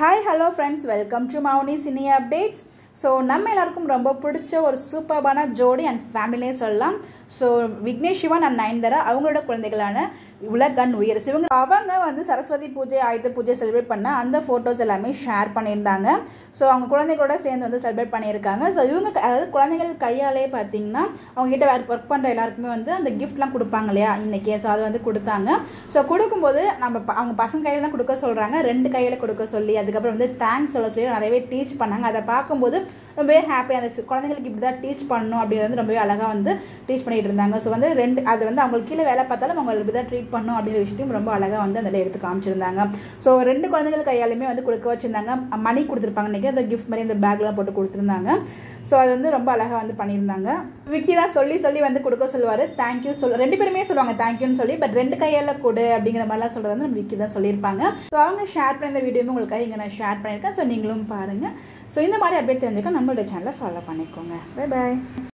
hi hello friends welcome to Mouni cine updates so நம்ம எல்லாருக்கும் ரொம்ப பிடிச்ச ஒரு சூப்பர்பான ஜோடி அண்ட் ஃபேமிலியே சொல்லலாம் ஸோ விக்னேஷ் சிவன் அண்ட் நயன்தரா அவங்களோட குழந்தைகளான உலகன் உயர்ஸ் இவங்க அவங்க வந்து சரஸ்வதி பூஜை ஆயுத பூஜை செலிப்ரேட் பண்ண அந்த ஃபோட்டோஸ் எல்லாமே ஷேர் பண்ணியிருந்தாங்க ஸோ அவங்க குழந்தைகளோட சேர்ந்து வந்து செலிப்ரேட் பண்ணியிருக்காங்க ஸோ இவங்க க- அதாவது குழந்தைகள் கையாலே பார்த்தீங்கன்னா அவங்க கிட்ட வேறு ஒர்க் பண்ணுற எல்லாருக்குமே வந்து அந்த கிஃப்ட்லாம் கொடுப்பாங்க இல்லையா இன்னைக்கு ஸோ அதை வந்து கொடுத்தாங்க ஸோ கொடுக்கும்போது நம்ம ப- அவங்க பசங்க கையில் தான் கொடுக்க சொல்கிறாங்க ரெண்டு கையில் கொடுக்க சொல்லி அதுக்கப்புறம் வந்து தேங்க்ஸ் சொல்ல சொல்லி நிறையவே டீச் பண்ணாங்க அதை பார்க்கும்போது ரொம்பவே ஹாப்பியாக இருந்துச்சு குழந்தைங்களுக்கு இப்படி தான் டீச் பண்ணணும் அப்படிங்கிறது வந்து ரொம்பவே அழகாக வந்து டீச் பண்ணிட்டு இருந்தாங்க ஸோ வந்து ரெண்டு அது வந்து அவங்களுக்கு கீழே வேலை பார்த்தாலும் அவங்க இப்படி தான் ட்ரீட் பண்ணணும் அப்படிங்கிற விஷயத்தையும் ரொம்ப அழகாக வந்து அதில் எடுத்து காமிச்சிருந்தாங்க ஸோ ரெண்டு குழந்தைகள் கையாலுமே வந்து கொடுக்க வச்சிருந்தாங்க மணி கொடுத்துருப்பாங்க இன்றைக்கி அந்த கிஃப்ட் மாதிரி அந்த பேக்லாம் போட்டு கொடுத்துருந்தாங்க ஸோ அது வந்து ரொம்ப அழகாக வந்து பண்ணியிருந்தாங்க விக்கி தான் சொல்லி சொல்லி வந்து கொடுக்க சொல்லுவார் தேங்க்யூ சொல்ல ரெண்டு பேருமே சொல்லுவாங்க தேங்க்யூன்னு சொல்லி பட் ரெண்டு கையால் கொடு அப்படிங்கிற மாதிரிலாம் சொல்கிறது வந்து நம்ம விக்கி தான் சொல்லியிருப்பாங்க ஸோ அவங்க ஷேர் பண்ண இந்த வீடியோமே உங்களுக்காக இங்கே நான் ஷேர் பண்ணியிருக்கேன் ஸோ நீங்களும் பாருங்கள் ஸோ இந்த மாதிரி அப்டேட் தெரிஞ்சுக்க நம்மளோட சேனலை ஃபாலோ பண்ணிக்கோங்க பை பாய்